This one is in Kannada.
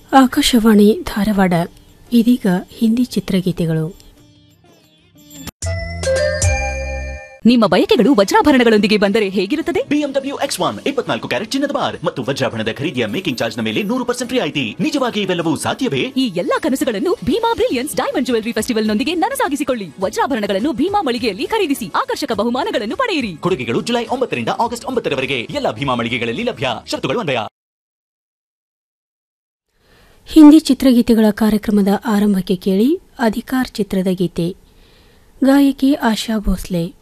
ಆಕಾಶವಾಣಿ ಧಾರವಾಡ ಇದೀಗ ಹಿಂದಿ ಚಿತ್ರಗೀತೆಗಳು ನಿಮ್ಮ ಬಯಕೆಗಳು ವಜ್ರಾಭರಣಗಳೊಂದಿಗೆ ಬಂದರೆ ಹೇಗಿರುತ್ತದೆ ಬಿಎಂಡಬ್ಲ್ಯೂ ಎಕ್ಸ್ ಒನ್ ಇಪ್ಪತ್ನಾಲ್ಕು ಕ್ಯಾರೆಟ್ ಚಿನ್ನದ ಬಾರ್ ಮತ್ತು ವಜ್ರಾಭರಣದ ಖರೀದಿಯ ಮೇಕಿಂಗ್ ಚಾರ್ಜ್ ನ ಮೇಲೆ ನೂರು ಪರ್ಸೆಂಟ್ ರಿಯಾಯಿತಿ ನಿಜವಾಗಿ ಇವೆಲ್ಲವೂ ಸಾಧ್ಯವೇ ಈ ಎಲ್ಲಾ ಕನಸುಗಳನ್ನು ಭೀಮಾ ಬ್ರಿಲಿಯನ್ಸ್ ಡೈಮಂಡ್ ಜ್ಯುವೆಲರಿ ಫೆಸ್ಟಿವಲ್ನೊಂದಿಗೆ ನನಸಾಗಿಸಿಕೊಳ್ಳಿ ವಜ್ರಾಭರಣಗಳನ್ನು ಭೀಮಾ ಮಳಿಗೆಯಲ್ಲಿ ಖರೀದಿಸಿ ಆಕರ್ಷಕ ಬಹುಮಾನಗಳನ್ನು ಪಡೆಯಿರಿ ಕೊಡುಗೆಗಳು ಜುಲೈ ಒಂಬತ್ತರಿಂದ ಆಗಸ್ಟ್ ಒಂಬತ್ತರವರೆಗೆ ಎಲ್ಲ ಭೀಮಾ ಮಳಿಗೆಗಳಲ್ಲಿ ಲಭ್ಯ ಶರ್ತುಗಳು ಅನ್ವಯ ಹಿಂದಿ ಚಿತ್ರಗೀತೆಗಳ ಕಾರ್ಯಕ್ರಮದ ಆರಂಭಕ್ಕೆ ಕೇಳಿ ಅಧಿಕಾರ್ ಚಿತ್ರದ ಗೀತೆ ಗಾಯಕಿ ಆಶಾ ಭೋಸ್ಲೆ